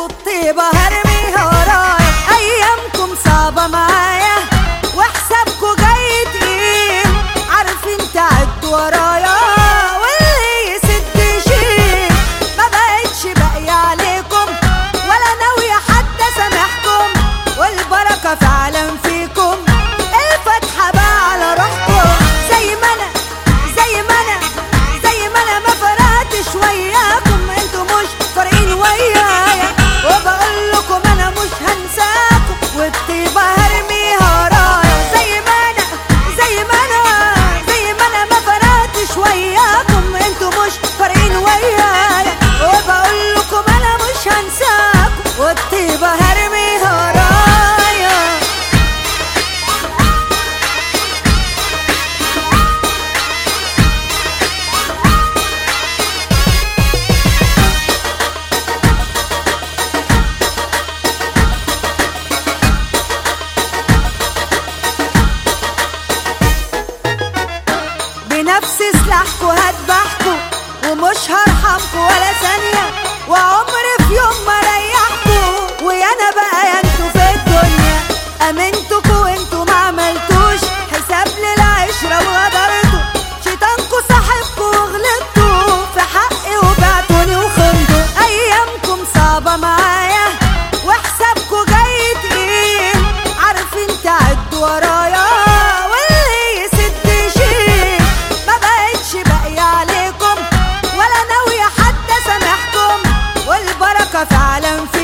والطيبة هرميها ورايا أيامكم صعبة معايا وحسابكوا جاي تقيل عارفين تعد ورايا واللي يسد يشيل ما بقتش باقية عليكم ولا ناوية حتى سامحكم والبركة فعلا فيكم الفتحة بقى على روحكم زي ما أنا زي ما أنا زي ما أنا ما فرقتش وياكم انتوا مش فارقين ويايا وبقول لكم أنا مش هنساكم والطيبة هرميها ورايا زي ما أنا زي ما أنا زي ما أنا ما فرقتش وياكم انتوا مش فارقين ويايا وبقول لكم أنا مش هنساكم والطيبة هرميها ورايا بنفس سلاحكوا هدبحكوا ومش هرحمكوا ولا ثانية وعمري في يوم ما ريحكوا ويا انا بقى يا انتوا في الدنيا امنتكوا وانتوا ما عملتوش حساب للعشرة وغدرتوا شيطانكوا صاحبكوا وغلطتوا في حقي وبعتوني وخنتوا ايامكم صعبة معايا وحسابكوا جاي تقيل عارفين تعدوا ورايا واللي يسد يشيل ما بقتش باقية عليكم ولا ناوية حتى سامحكم والبركة فعلا في